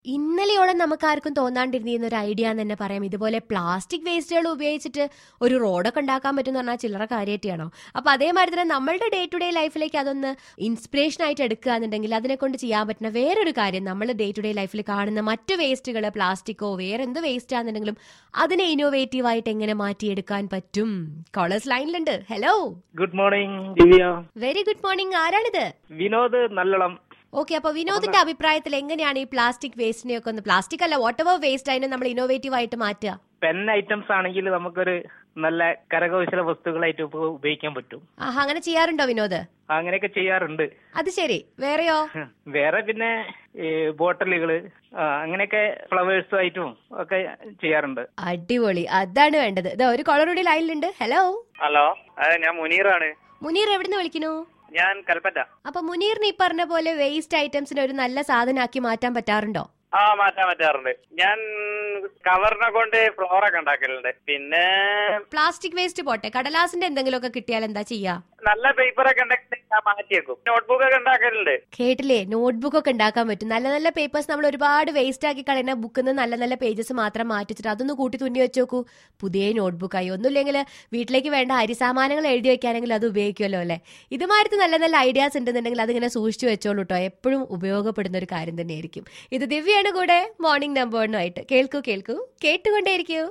ഇന്നലെയോടെ നമുക്ക് ആർക്കും തോന്നാണ്ടിരുന്ന ഒരു ഐഡിയ എന്ന് തന്നെ പറയാം ഇതുപോലെ പ്ലാസ്റ്റിക് വേസ്റ്റുകൾ ഉപയോഗിച്ചിട്ട് ഒരു റോഡൊക്കെ ഉണ്ടാക്കാൻ പറ്റും എന്ന് പറഞ്ഞാൽ ചില്ലറ കാര്യമായിട്ടാണോ അപ്പൊ അതേമാതിരി തന്നെ നമ്മളുടെ ഡേ ടു ഡേ ലൈഫിലേക്ക് അതൊന്ന് ഇൻസ്പിറേഷൻ ആയിട്ട് എടുക്കുക എന്നുണ്ടെങ്കിൽ അതിനെ കൊണ്ട് ചെയ്യാൻ പറ്റുന്ന വേറൊരു കാര്യം നമ്മൾ ഡേ ടു ഡേ ലൈഫിൽ കാണുന്ന മറ്റു വേസ്റ്റുകൾ പ്ലാസ്റ്റിക്കോ വേറെ എന്ത് വേസ്റ്റ് ആണെന്നുണ്ടെങ്കിലും അതിനെ ഇന്നോവേറ്റീവ് ആയിട്ട് എങ്ങനെ മാറ്റിയെടുക്കാൻ പറ്റും കോളേഴ്സ് ലൈനിലുണ്ട് hello good morning Divya very good morning ആരാണിത് വിനോദ് നല്ലളം ഓക്കെ അപ്പൊ വിനോദിന്റെ അഭിപ്രായത്തിൽ എങ്ങനെയാണ് ഈ പ്ലാസ്റ്റിക് വേസ്റ്റിനെ ഒക്കെ ഒന്ന് പ്ലാസ്റ്റിക് അല്ല വാട്ട് എവർ വേസ്റ്റ് അതിനെ നമ്മൾ ഇന്നോവേറ്റീവ് ആയിട്ട് മാറ്റുക പെൻ ഐറ്റംസ് ആണെങ്കിൽ നമുക്കൊരു നല്ല കരകൗശല വസ്തുക്കളായിട്ട് ഉപ- ഉപയോഗിക്കാൻ പറ്റും ആഹാ അങ്ങനെ ചെയ്യാറുണ്ടോ വിനോദ് അങ്ങനെയൊക്കെ ചെയ്യാറുണ്ട് അത് ശരി വേറെയോ വേറെ പിന്നെ ഈ ബോട്ടലുകള് ആ, അങ്ങനെയൊക്കെ ഫ്ലവേഴ്സും ആയിട്ടും ഒക്കെ ചെയ്യാറുണ്ട് അടിപൊളി അതാണ് വേണ്ടത് ഇതാ ഒരു കോളറുടെ ലൈനിലുണ്ട് ഹലോ ഹലോ അതെ ഞാൻ മുനീറാണ് മുനീർ എവിടുന്ന് വിളിക്കുന്നു ഞാൻ കൽപ്പറ്റ അപ്പൊ മുനീറിന് ഈ പറഞ്ഞ പോലെ വേസ്റ്റ് ഐറ്റംസിനെ ഒരു നല്ല സാധനമാക്കി മാറ്റാൻ പറ്റാറുണ്ടോ ആ മാറ്റാൻ പറ്റാറുണ്ട് ഞാൻ കവറിനെ കൊണ്ട് ഫ്ലോറൊക്കെ ഉണ്ടാക്കലുണ്ട് പിന്നെ പ്ലാസ്റ്റിക് വേസ്റ്റ് പോട്ടെ കടലാസിന്റെ എന്തെങ്കിലുമൊക്കെ കിട്ടിയാൽ എന്താ ചെയ്യാ നല്ല പേപ്പറൊക്കെ ഉണ്ടെങ്കിൽ ഞാൻ മാറ്റി വെക്കും നോട്ട്ബുക്ക് ഒക്കെ ഉണ്ടാക്കലുണ്ട് കേട്ടില്ലേ നോട്ട്ബുക്ക് ഒക്കെ ഉണ്ടാക്കാൻ പറ്റും നല്ല നല്ല പേപ്പേഴ്സ് നമ്മൾ ഒരുപാട് വേസ്റ്റ് ആക്കി കളയുന്ന ബുക്കിൽ നിന്ന് നല്ല നല്ല പേജസ് മാത്രം മാറ്റി വെച്ചിട്ട് അതൊന്ന് കൂട്ടി തുന്നി വെച്ച് നോക്കൂ പുതിയ നോട്ട്ബുക്കായി ഒന്നുമില്ലെങ്കിൽ വീട്ടിലേക്ക് വേണ്ട അരിസാമാനങ്ങൾ എഴുതി വെക്കാനെങ്കിൽ അത് ഉപയോഗിക്കുമല്ലോ അല്ലേ ഇതുമായിട്ട് നല്ല നല്ല ഐഡിയാസ് ഉണ്ടെന്നുണ്ടെങ്കിൽ അതിങ്ങനെ സൂക്ഷിച്ചു വെച്ചോളൂ കേട്ടോ എപ്പോഴും ഉപയോഗപ്പെടുന്ന ഒരു കാര്യം തന്നെയായിരിക്കും ഇത് ദിവ്യാണ് കൂടെ മോർണിംഗ് നമ്പറിനുമായിട്ട് കേൾക്കൂ കേൾക്കൂ കേട്ടുകൊണ്ടേയിരിക്കൂ